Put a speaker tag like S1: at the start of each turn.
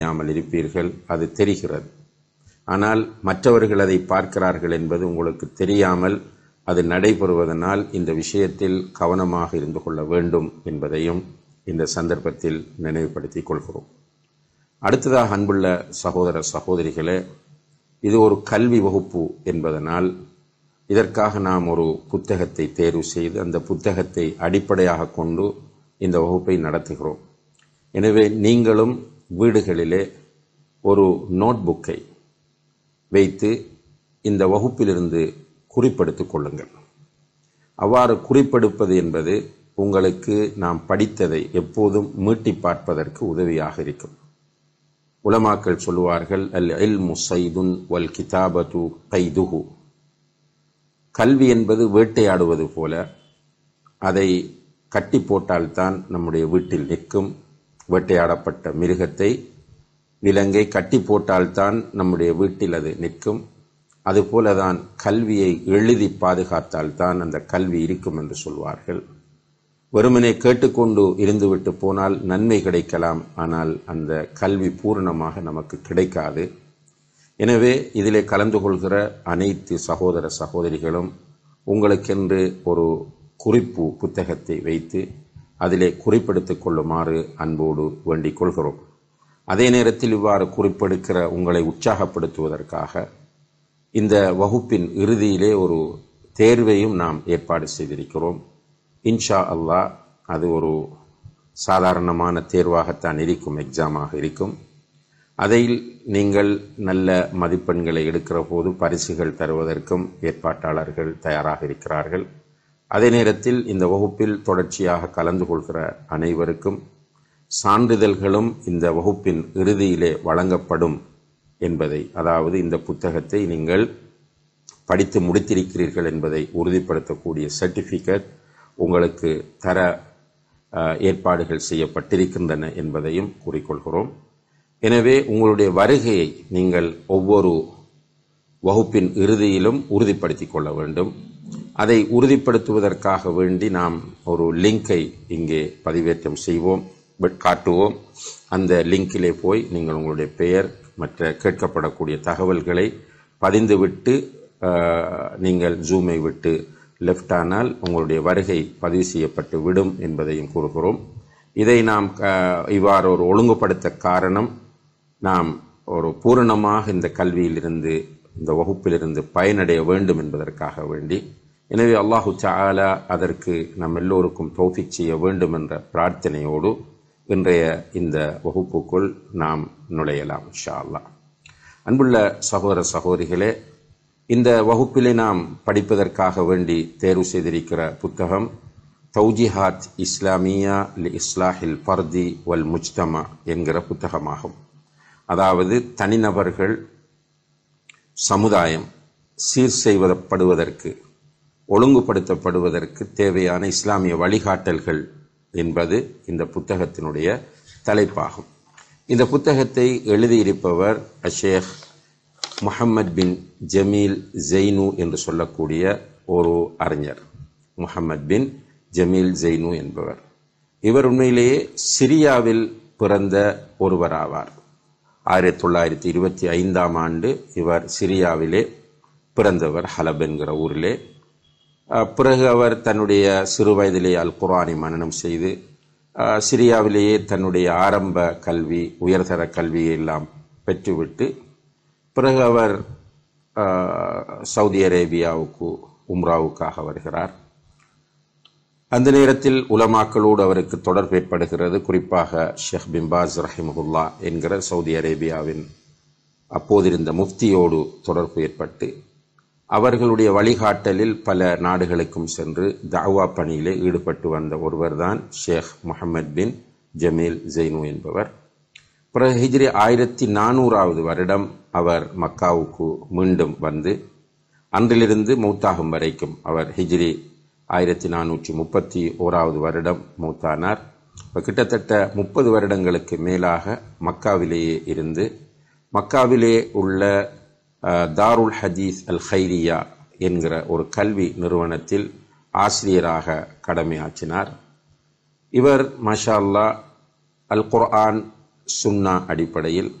S1: தெரியாமல் இருப்பீர்கள் அது தெரிகிறது ஆனால் மற்றவர்கள் அதை பார்க்கிறார்கள் என்பது உங்களுக்கு தெரியாமல் அது நடைபெறுவதனால் இந்த விஷயத்தில் கவனமாக இருந்து கொள்ள வேண்டும் என்பதையும் இந்த சந்தர்ப்பத்தில் நினைவுபடுத்திக் கொள்கிறோம் அடுத்ததாக அன்புள்ள சகோதர சகோதரிகளே இது ஒரு கல்வி வகுப்பு என்பதனால் இதற்காக நாம் ஒரு புத்தகத்தை தேர்வு செய்து அந்த புத்தகத்தை அடிப்படையாக கொண்டு இந்த வகுப்பை நடத்துகிறோம் எனவே நீங்களும் வீடுகளிலே ஒரு நோட்புக்கை வைத்து இந்த வகுப்பிலிருந்து குறிப்பெடுத்துக் கொள்ளுங்கள் அவ்வாறு குறிப்பெடுப்பது என்பது உங்களுக்கு நாம் படித்ததை எப்போதும் மீட்டி பார்ப்பதற்கு உதவியாக இருக்கும் உலமாக்கள் சொல்லுவார்கள் அல் இல் முசைதுன் வல் கிதாபது கைதுஹு கல்வி என்பது வேட்டையாடுவது போல அதை கட்டி போட்டால்தான் நம்முடைய வீட்டில் நிற்கும் வேட்டையாடப்பட்ட மிருகத்தை விலங்கை கட்டி போட்டால்தான் நம்முடைய வீட்டில் அது நிற்கும் அதுபோலதான் கல்வியை எழுதி பாதுகாத்தால்தான் அந்த கல்வி இருக்கும் என்று சொல்வார்கள் வெறுமனே கேட்டுக்கொண்டு இருந்துவிட்டு போனால் நன்மை கிடைக்கலாம் ஆனால் அந்த கல்வி பூரணமாக நமக்கு கிடைக்காது எனவே இதிலே கலந்து கொள்கிற அனைத்து சகோதர சகோதரிகளும் உங்களுக்கென்று ஒரு குறிப்பு புத்தகத்தை வைத்து அதிலே குறிப்பெடுத்துக் கொள்ளுமாறு அன்போடு வேண்டிக் கொள்கிறோம் அதே நேரத்தில் இவ்வாறு குறிப்பெடுக்கிற உங்களை உற்சாகப்படுத்துவதற்காக இந்த வகுப்பின் இறுதியிலே ஒரு தேர்வையும் நாம் ஏற்பாடு செய்திருக்கிறோம் இன்ஷா அல்லாஹ் அது ஒரு சாதாரணமான தேர்வாகத்தான் இருக்கும் எக்ஸாமாக இருக்கும் அதில் நீங்கள் நல்ல மதிப்பெண்களை எடுக்கிற போது பரிசுகள் தருவதற்கும் ஏற்பாட்டாளர்கள் தயாராக இருக்கிறார்கள் அதே நேரத்தில் இந்த வகுப்பில் தொடர்ச்சியாக கலந்து கொள்கிற அனைவருக்கும் சான்றிதழ்களும் இந்த வகுப்பின் இறுதியிலே வழங்கப்படும் என்பதை அதாவது இந்த புத்தகத்தை நீங்கள் படித்து முடித்திருக்கிறீர்கள் என்பதை உறுதிப்படுத்தக்கூடிய சர்டிஃபிகேட் உங்களுக்கு தர ஏற்பாடுகள் செய்யப்பட்டிருக்கின்றன என்பதையும் கூறிக்கொள்கிறோம் எனவே உங்களுடைய வருகையை நீங்கள் ஒவ்வொரு வகுப்பின் இறுதியிலும் உறுதிப்படுத்திக் கொள்ள வேண்டும் அதை உறுதிப்படுத்துவதற்காக வேண்டி நாம் ஒரு லிங்கை இங்கே பதிவேற்றம் செய்வோம் காட்டுவோம் அந்த லிங்கிலே போய் நீங்கள் உங்களுடைய பெயர் மற்ற கேட்கப்படக்கூடிய தகவல்களை பதிந்துவிட்டு நீங்கள் ஜூமை விட்டு லெஃப்ட் ஆனால் உங்களுடைய வருகை பதிவு செய்யப்பட்டு விடும் என்பதையும் கூறுகிறோம் இதை நாம் இவ்வாறு ஒரு ஒழுங்குபடுத்த காரணம் நாம் ஒரு பூரணமாக இந்த கல்வியிலிருந்து இந்த வகுப்பிலிருந்து பயனடைய வேண்டும் என்பதற்காக வேண்டி எனவே அல்லாஹு சாலா அதற்கு நம் எல்லோருக்கும் தௌஃபிக் செய்ய வேண்டும் என்ற பிரார்த்தனையோடு இன்றைய இந்த வகுப்புக்குள் நாம் நுழையலாம் ஷா அல்லா அன்புள்ள சகோதர சகோதரிகளே இந்த வகுப்பிலே நாம் படிப்பதற்காக வேண்டி தேர்வு செய்திருக்கிற புத்தகம் தௌஜிஹாத் இஸ்லாமியா லி இஸ்லாஹில் ஃபர்தி வல் முஜ்தமா என்கிற புத்தகமாகும் அதாவது தனிநபர்கள் சமுதாயம் சீர் செய்வதப்படுவதற்கு ஒழுங்குபடுத்தப்படுவதற்கு தேவையான இஸ்லாமிய வழிகாட்டல்கள் என்பது இந்த புத்தகத்தினுடைய தலைப்பாகும் இந்த புத்தகத்தை எழுதியிருப்பவர் அஷேக் முஹம்மத் பின் ஜமீல் ஜெய்னு என்று சொல்லக்கூடிய ஒரு அறிஞர் முஹம்மத் பின் ஜமீல் ஜெய்னு என்பவர் இவர் உண்மையிலேயே சிரியாவில் பிறந்த ஒருவராவார் ஆயிரத்தி தொள்ளாயிரத்தி இருபத்தி ஐந்தாம் ஆண்டு இவர் சிரியாவிலே பிறந்தவர் ஹலப் என்கிற ஊரிலே பிறகு அவர் தன்னுடைய சிறு வயதிலே அல் குரானை மனனம் செய்து சிரியாவிலேயே தன்னுடைய ஆரம்ப கல்வி உயர்தர கல்வியை எல்லாம் பெற்றுவிட்டு பிறகு அவர் சவுதி அரேபியாவுக்கு உம்ராவுக்காக வருகிறார் அந்த நேரத்தில் உலமாக்களோடு அவருக்கு தொடர்பு ஏற்படுகிறது குறிப்பாக ஷேக் பிம்பாஸ் ரஹிமகுல்லா என்கிற சவுதி அரேபியாவின் அப்போதிருந்த முஃப்தியோடு தொடர்பு ஏற்பட்டு அவர்களுடைய வழிகாட்டலில் பல நாடுகளுக்கும் சென்று தாவா பணியிலே ஈடுபட்டு வந்த ஒருவர்தான் ஷேக் முகமது பின் ஜமீல் ஜெய்னு என்பவர் பிறகு ஹிஜ்ரி ஆயிரத்தி நானூறாவது வருடம் அவர் மக்காவுக்கு மீண்டும் வந்து அன்றிலிருந்து மௌத்தாகும் வரைக்கும் அவர் ஹிஜ்ரி ஆயிரத்தி நானூற்றி முப்பத்தி ஓராவது வருடம் மூத்தானார் இப்போ கிட்டத்தட்ட முப்பது வருடங்களுக்கு மேலாக மக்காவிலேயே இருந்து மக்காவிலே உள்ள தாருல் ஹதீஸ் அல் ஹைரியா என்கிற ஒரு கல்வி நிறுவனத்தில் ஆசிரியராக கடமையாற்றினார் இவர் மஷா அல்லா அல் குர்ஆன் சுன்னா அடிப்படையில்